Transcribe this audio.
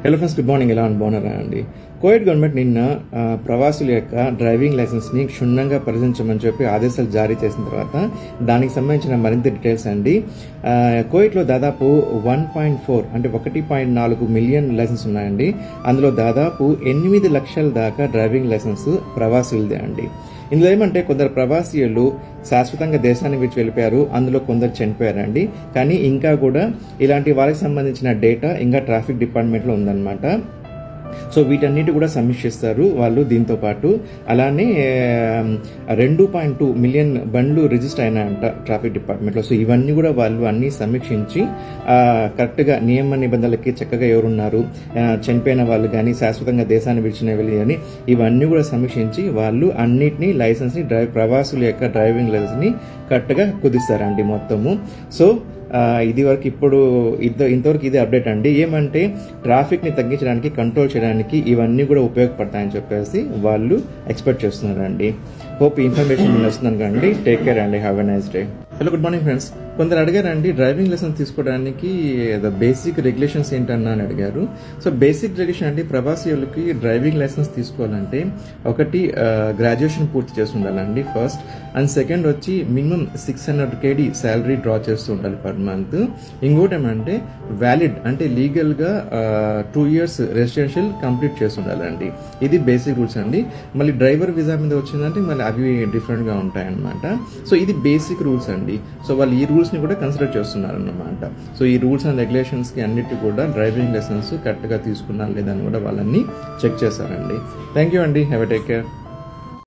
hello friends good morning ఎలా అని బాగున్నారా అండి కోవిడ్ గవర్నమెంట్ నిన్న ఆ, ప్రవాసుల యొక్క డ్రైవింగ్ లైసెన్స్ని క్షుణ్ణంగా పరిశీలించమని చెప్పి ఆదేశాలు జారీ చేసిన తర్వాత దానికి సంబంధించిన మరింత డీటెయిల్స్ అండి ఆ, కోవిడ్లో దాదాపు వన్ పాయింట్ ఫోర్ అంటే ఒకటి పాయింట్ నాలుగు మిలియన్ లైసెన్స్ ఉన్నాయండి అందులో దాదాపు ఎనిమిది లక్షల దాకా డ్రైవింగ్ లైసెన్స్ ప్రవాసులదే అండి ఇందులో ఏమంటే కొందరు ప్రవాసీయులు శాశ్వతంగా దేశానికి విడిచి వెళ్ళిపోయారు అందులో కొందరు చనిపోయారండి కానీ ఇంకా కూడా ఇలాంటి వాళ్ళకి సంబంధించిన డేటా ఇంకా ట్రాఫిక్ డిపార్ట్మెంట్లో ఉందన్నమాట సో వీటన్నిటి కూడా సమీక్షిస్తారు వాళ్ళు దీంతో పాటు అలానే ఆ, రెండు పాయింట్ టూ మిలియన్ బండ్లు రిజిస్టర్ అయినాయంట ట్రాఫిక్ డిపార్ట్మెంట్లో సో ఇవన్నీ కూడా వాళ్ళు అన్ని సమీక్షించి ఆ, కరెక్ట్గా నియమ నిబంధనలకి చక్కగా ఎవరున్నారు ఆ, చనిపోయిన వాళ్ళు కానీ శాశ్వతంగా దేశాన్ని విడిచిన వెళ్ళి కానీ ఇవన్నీ కూడా సమీక్షించి వాళ్ళు అన్నిటినీ లైసెన్స్ని డ్రైవ్ ప్రవాసుల యొక్క డ్రైవింగ్ లైసెన్స్ని కరెక్ట్గా కుదిస్తారండి మొత్తము సో ఆ, ఇది వరకు ఇప్పుడు ఇద్ద- ఇంతవరకు ఇదే అప్డేట్ అండి ఏమంటే ట్రాఫిక్ని తగ్గించడానికి కంట్రోల్ చేయడానికి ఇవన్నీ కూడా ఉపయోగపడతాయని చెప్పేసి వాళ్ళు ఎక్స్పెక్ట్ చేస్తున్నారండి హోప్ ఇన్ఫర్మేషన్ నేను వస్తున్నాను కండి టేక్ కేర్ అండి have a nice day hello good morning friends కొందరు అడిగారండి డ్రైవింగ్ లైసెన్స్ తీసుకోవడానికి ద బేసిక్ రెగ్యులేషన్స్ ఏంటన్నా అని అడిగారు సో బేసిక్ రెగ్యులేషన్ అంటే ప్రవాసీయులకి డ్రైవింగ్ లైసెన్స్ తీసుకోవాలంటే ఒకటి గ్రాడ్యుయేషన్ పూర్తి చేసి ఉండాలండి ఫస్ట్ అండ్ సెకండ్ వచ్చి minimum six hundred KD salary draw చేస్తూ ఉండాలి పర్ మంత్ ఇంకోటి ఏమంటే వ్యాలిడ్ అంటే లీగల్గా టూ ఇయర్స్ రెసిడెన్షియల్ కంప్లీట్ చేసి ఉండాలండి ఇది బేసిక్ రూల్స్ అండి మళ్ళీ డ్రైవర్ వీసా మీద వచ్చిందంటే మళ్ళీ అవి డిఫరెంట్గా ఉంటాయన్నమాట సో ఇది బేసిక్ రూల్స్ అండి సో వాళ్ళు ఈ రూల్స్ని కూడా కన్సిడర్ చేస్తున్నారు అన్నమాట సో ఈ రూల్స్ అండ్ రెగ్యులేషన్స్కి అన్నిటి కూడా డ్రైవింగ్ లైసెన్స్ కరెక్ట్గా తీసుకున్నా లేదని కూడా వాళ్ళని చెక్ చేశారండి థ్యాంక్ యూ అండి హ్యావ్ ఎ టేక్ కేర్